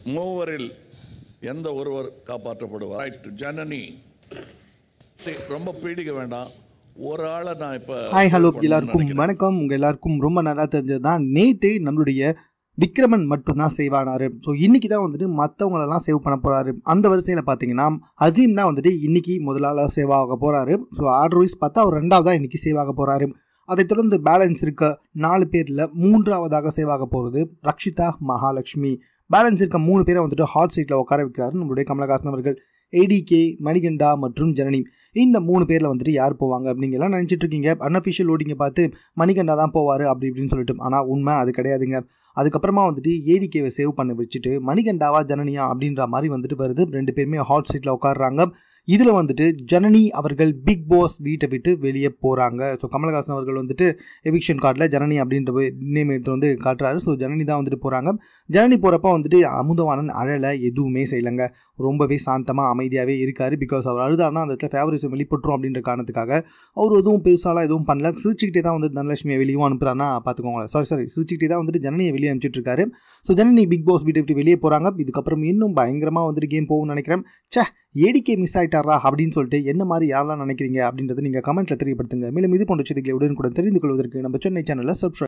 மூவரில் எந்த ஒருவர் காப்பாற்றப்படுவார் ரைட் ஜனனி சரி, ரொம்ப பீடிக்க வேண்டாம் ஒரு ஆளை நான் இப்போ ஹாய் ஹலோ எல்லாருக்கும் வணக்கம் உங்கள் எல்லாருக்கும் ரொம்ப நல்லா தெரிஞ்சது தான் நேற்று நம்மளுடைய விக்ரமன் மட்டும்தான் சேவ் ஆனார் ஸோ இன்னைக்கு தான் வந்துட்டு மற்றவங்களெல்லாம் சேவ் பண்ண போகிறாரு அந்த வரிசையில் பார்த்தீங்கன்னா அசீம் தான் வந்துட்டு இன்னைக்கு முதலாள சேவ் ஆக போகிறாரு ஸோ ஆர்டர் வைஸ் பார்த்தா அவர் ரெண்டாவதாக இன்னைக்கு சேவ் ஆக போகிறாரு அதைத் தொடர்ந்து பேலன்ஸ் இருக்க நாலு பேரில் மூன்றாவதாக சேவ் ஆக போகிறது ரக்ஷிதா மகாலட்சுமி பேலன்ஸ் இருக்க மூணு பேரை வந்துட்டு ஹாட் சீட்டில் உட்கார வைக்கிறாரு நம்மளுடைய கமலஹாசன் அவர்கள் ஏடிகே மணிகண்டா மற்றும் ஜனனி இந்த மூணு பேரில் வந்துட்டு யார் போவாங்க அப்படிங்கலாம் நினச்சிட்டு இருக்கீங்க அன்அஃபிஷியல் ஓட்டிங்க பார்த்து மணிகண்டா தான் போவார் அப்படி இப்படின்னு சொல்லிட்டு ஆனால் உண்மை அது கிடையாதுங்க அதுக்கப்புறமா வந்துட்டு ஏடிகேவை சேவ் பண்ணி வச்சுட்டு மணிகண்டாவா ஜனனியா அப்படின்ற மாதிரி வந்துட்டு வருது ரெண்டு பேருமே ஹாட் சீட்டில் உட்காடுறாங்க இதில் வந்துட்டு ஜனனி அவர்கள் பிக் பாஸ் வீட்டை விட்டு வெளியே போகிறாங்க ஸோ கமலஹாசன் அவர்கள் வந்துட்டு எவிக்ஷன் கார்டில் ஜனனி அப்படின்ற நேம் எடுத்து வந்து காட்டுறாரு ஸோ ஜனனி தான் வந்துட்டு போகிறாங்க ஜனனி போகிறப்ப வந்துட்டு அமுதவாணன் அழலை எதுவுமே செய்யலைங்க ரொம்பவே சாந்தமாக அமைதியாகவே இருக்கார் பிகாஸ் அவர் அழுதாருன்னா அந்த இடத்துல ஃபேவரிசம் வெளிப்பட்டுரும் அப்படின்ற காரணத்துக்காக அவர் எதுவும் பெருசாலாம் எதுவும் பண்ணல சிரிச்சுக்கிட்டே தான் வந்து தனலட்சுமியை வெளியும் அனுப்புறான்னா பார்த்துக்கோங்களேன் சாரி சாரி சிரிச்சுக்கிட்டே தான் வந்துட்டு ஜனனியை வெளியே அனுப்பிச்சிட்டு இருக்காரு ஸோ ஜனனி பிக் பாஸ் வீட்டை விட்டு வெளியே போகிறாங்க இதுக்கப்புறம் இன்னும் பயங்கரமாக வந்துட்டு கேம் போகும்னு நினைக்கிறேன் சே ஏடிகே மிஸ் ஆயிட்டாரா அப்படின்னு சொல்லிட்டு என்ன மாதிரி யாரெல்லாம் நினைக்கிறீங்க அப்படின்றத நீங்கள் கமெண்ட்டில் தெரியப்படுத்துங்க மேலும் இது போன்ற செய்திகளை உடனுக்குடன் தெரிந்து கொள்வதற்கு நம்ம சென்னை சேனலில் சப்ஸ்கிரைப்